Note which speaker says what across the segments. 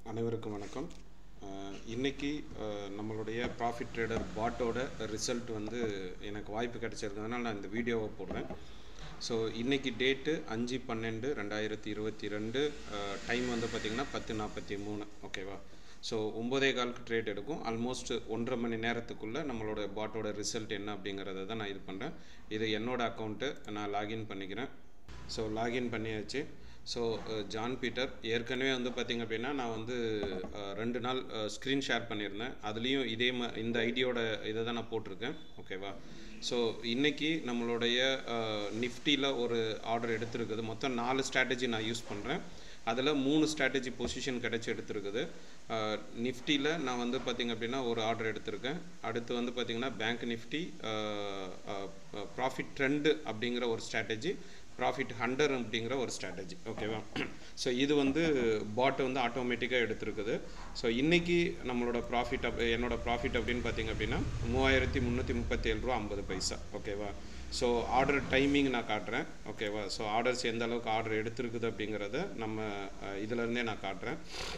Speaker 1: அனைவருக்கும் வணக்கம் அஹ், இன்னைக்கு அஹ், நம்மளுடைய ப்ராஃபிட் ட்ரேடர் பாட்டோட ரிசல்ட் வந்து எனக்கு வாய்ப்பு கிடைச்சிருக்கிறதுனால நான் இந்த வீடியோவை போடுறேன் ஸோ இன்னைக்கு டேட்டு அஞ்சு பன்னெண்டு ரெண்டாயிரத்தி இருபத்தி ரெண்டு டைம் வந்து பார்த்திங்கன்னா பத்து நாற்பத்தி மூணு ஓகேவா ஸோ ஒம்போதே காலுக்கு ட்ரேட் எடுக்கும் ஆல்மோஸ்ட் ஒன்றரை மணி நேரத்துக்குள்ளே நம்மளோட பாட்டோட ரிசல்ட் என்ன அப்படிங்கிறத தான் நான் இது பண்ணுறேன் இது என்னோட அக்கௌண்ட்டு நான் லாகின் பண்ணிக்கிறேன் ஸோ லாகின் பண்ணியாச்சு ஸோ ஜான் பீட்டர் ஏற்கனவே வந்து பார்த்திங்க அப்படின்னா நான் வந்து அஹ், ரெண்டு நாள் ஸ்க்ரீன் ஷேர் பண்ணியிருந்தேன் அதுலேயும் இதே ம இந்த ஐடியோட இதை தான் நான் போட்டிருக்கேன் ஓகேவா ஸோ இன்னைக்கு நம்மளுடைய நிஃப்டியில் ஒரு ஆர்டர் எடுத்திருக்குது மொத்தம் நாலு ஸ்ட்ராட்டஜி நான் யூஸ் பண்ணுறேன் அதில் மூணு ஸ்ட்ராட்டஜி பொசிஷன் கிடச்சி எடுத்திருக்குது நிஃப்டியில் நான் வந்து பார்த்திங்க அப்படின்னா ஒரு ஆர்டர் எடுத்திருக்கேன் அடுத்து வந்து பார்த்திங்கன்னா பேங்க் நிஃப்டி ப்ராஃபிட் ட்ரெண்டு அப்படிங்கிற ஒரு ஸ்ட்ராட்டஜி ப்ராஃபிட் ஹண்டர் அப்படிங்கிற ஒரு ஸ்ட்ராட்டஜி ஓகேவா ஸோ இது வந்து பாட் வந்து ஆட்டோமேட்டிக்காக எடுத்திருக்குது ஸோ இன்றைக்கி நம்மளோட ப்ராஃபிட் அப் என்னோட ப்ராஃபிட் அப்படின்னு பார்த்தீங்க அப்படின்னா மூவாயிரத்தி முந்நூற்றி முப்பத்தேழு ரூபா ஐம்பது பைசா ஓகேவா ஸோ ஆர்டர் டைமிங் நான் காட்டுறேன் ஓகேவா ஸோ ஆர்டர்ஸ் எந்த அளவுக்கு ஆர்டர் எடுத்திருக்குது அப்படிங்கிறத நம்ம அஹ், இதுலேருந்தே நான் காட்டுறேன்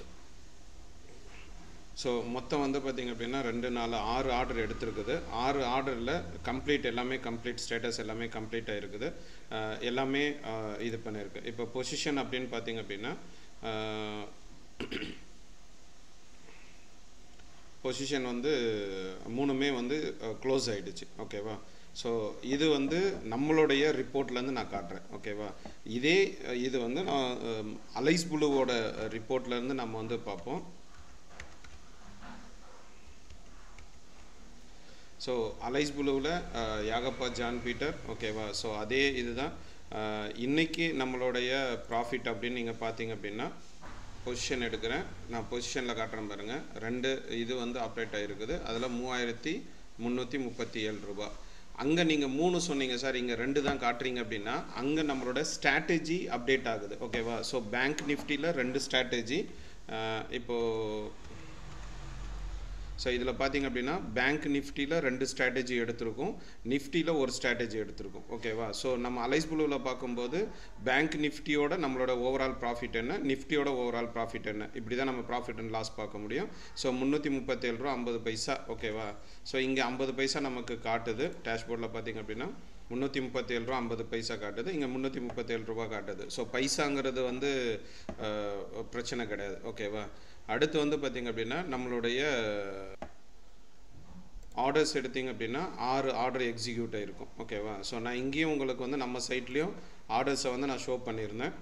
Speaker 1: ஸோ மொத்தம் வந்து பார்த்திங்க அப்படின்னா ரெண்டு நாலு ஆறு ஆர்டர் எடுத்திருக்குது ஆறு ஆர்டரில் கம்ப்ளீட் எல்லாமே கம்ப்ளீட் ஸ்டேட்டஸ் எல்லாமே கம்ப்ளீட் ஆகிருக்குது அஹ் எல்லாமே அஹ் இது பண்ணியிருக்கு இப்போ பொசிஷன் அப்படின்னு பார்த்தீங்க அப்படின்னா பொசிஷன் வந்து மூணுமே வந்து க்ளோஸ் ஆகிடுச்சு ஓகேவா ஸோ இது வந்து நம்மளுடைய ரிப்போர்ட்லேருந்து நான் காட்டுறேன் ஓகேவா இதே அஹ், இது வந்து நான் அஹ், அலைஸ் புளுவோட ரிப்போர்ட்லேருந்து நம்ம வந்து பார்ப்போம் ஸோ அலைஸ் புளுவில் யாகப்பா ஜான் பீட்டர் ஓகேவா ஸோ அதே இதுதான் அஹ், இன்னைக்கு நம்மளுடைய ப்ராஃபிட் அப்படின்னு நீங்கள் பார்த்தீங்க அப்படின்னா பொசிஷன் எடுக்கிறேன் நான் பொசிஷனில் காட்டுறேன் பாருங்கள் ரெண்டு இது வந்து ஆப்ரேட் ஆகிருக்குது அதில் மூவாயிரத்தி முந்நூற்றி முப்பத்தி ஏழு ரூபா அங்கே நீங்கள் மூணு சொன்னீங்க சார் இங்கே ரெண்டு தான் காட்டுறீங்க அப்படின்னா அங்கே நம்மளோட ஸ்ட்ராட்டஜி அப்டேட் ஆகுது ஓகேவா ஸோ பேங்க் நிஃப்டியில் ரெண்டு ஸ்ட்ராட்டஜி இப்போது ஸோ இதில் பார்த்தீங்க அப்படின்னா பேங்க் நிஃப்டியில் ரெண்டு ஸ்ட்ராட்டஜி எடுத்திருக்கோம் நிஃப்டியில் ஒரு ஸ்ட்ராட்டஜி எடுத்திருக்கோம் ஓகேவா ஸோ நம்ம அலைஸ் புளுவில் பார்க்கும்போது பேங்க் நிஃப்டியோட நம்மளோட ஓவரால் ப்ராஃபிட் என்ன நிஃப்டியோட ஓவரால் ப்ராஃபிட் என்ன இப்படி தான் நம்ம ப்ராஃபிட் அண்ட் லாஸ் பார்க்க முடியும் ஸோ முந்நூற்றி முப்பத்தேழு ரூபா ஐம்பது பைசா ஓகேவா ஸோ இங்கே ஐம்பது பைசா நமக்கு காட்டுது டேஷ்போர்டில் பார்த்தீங்க அப்படின்னா முந்நூற்றி முப்பத்தேழு ரூபா ஐம்பது பைசா காட்டுது இங்கே முந்நூற்றி முப்பத்தேழு ரூபா காட்டுது ஸோ பைசாங்கிறது வந்து அஹ், பிரச்சனை கிடையாது ஓகேவா அடுத்து வந்து பார்த்திங்க அப்படின்னா நம்மளுடைய ஆர்டர்ஸ் எடுத்தீங்க அப்படின்னா ஆறு ஆர்டர் எக்ஸிக்யூட் ஆகிருக்கும் ஓகேவா ஸோ நான் இங்கேயும் உங்களுக்கு வந்து நம்ம சைட்லேயும் ஆர்டர்ஸை வந்து நான் ஷோ பண்ணியிருந்தேன்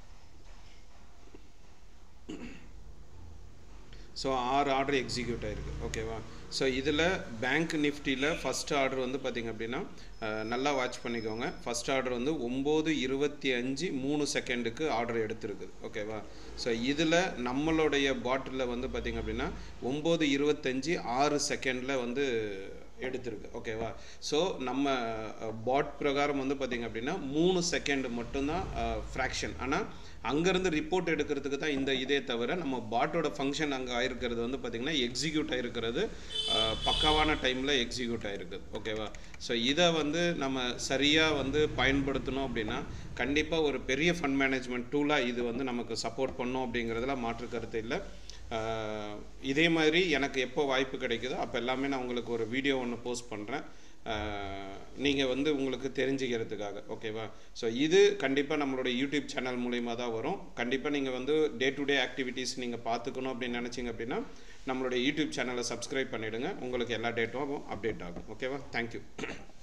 Speaker 1: ஸோ ஆறு ஆர்டர் எக்ஸிக்யூட் ஆயிருக்கு ஓகேவா ஸோ இதில் பேங்க் நிஃப்டியில் ஃபஸ்ட் ஆர்டர் வந்து பார்த்திங்க அப்படின்னா அஹ், நல்லா வாட்ச் பண்ணிக்கோங்க ஃபஸ்ட் ஆர்டர் வந்து ஒம்பது இருபத்தி அஞ்சு மூணு செகண்டுக்கு ஆர்டர் எடுத்திருக்குது ஓகேவா ஸோ இதில் நம்மளுடைய பாட்டிலில் வந்து பார்த்திங்க அப்படின்னா ஒம்பது இருபத்தஞ்சி ஆறு செகண்டில் வந்து எடுத்திருக்கு ஓகேவா ஸோ நம்ம பாட் பிரகாரம் வந்து பார்த்திங்க அப்படின்னா மூணு செகண்ட் மட்டும்தான் ஃப்ராக்ஷன் ஆனால் அங்கேருந்து ரிப்போர்ட் எடுக்கிறதுக்கு தான் இந்த இதே தவிர நம்ம பாட்டோட ஃபங்க்ஷன் அங்கே ஆயிருக்கிறது வந்து பார்த்திங்கன்னா எக்ஸிக்யூட் ஆயிருக்கிறது அஹ், பக்காவான டைமில் எக்ஸிக்யூட் ஆயிருக்குது ஓகேவா ஸோ இதை வந்து நம்ம சரியாக வந்து பயன்படுத்தணும் அப்படின்னா கண்டிப்பாக ஒரு பெரிய ஃபண்ட் மேனேஜ்மெண்ட் டூலாக இது வந்து நமக்கு சப்போர்ட் பண்ணும் அப்படிங்கிறதுல மாற்று கருத்து இல்லை ஆஹ் இதே மாதிரி எனக்கு எப்போ வாய்ப்பு கிடைக்குதோ அப்போ எல்லாமே நான் உங்களுக்கு ஒரு வீடியோ ஒன்று போஸ்ட் பண்ணுறேன் நீங்கள் வந்து உங்களுக்கு தெரிஞ்சுக்கிறதுக்காக ஓகேவா ஸோ இது கண்டிப்பாக நம்மளோட யூடியூப் சேனல் மூலிமா தான் வரும் கண்டிப்பாக நீங்கள் வந்து டே டு டே ஆக்டிவிட்டீஸ் நீங்கள் பார்த்துக்கணும் அப்படின்னு நினச்சிங்க அப்படின்னா நம்மளுடைய யூடியூப் சேனலை சப்ஸ்கிரைப் பண்ணிவிடுங்க உங்களுக்கு எல்லா டேட்டும் அப்டேட் ஆகும் ஓகேவா தேங்க்யூ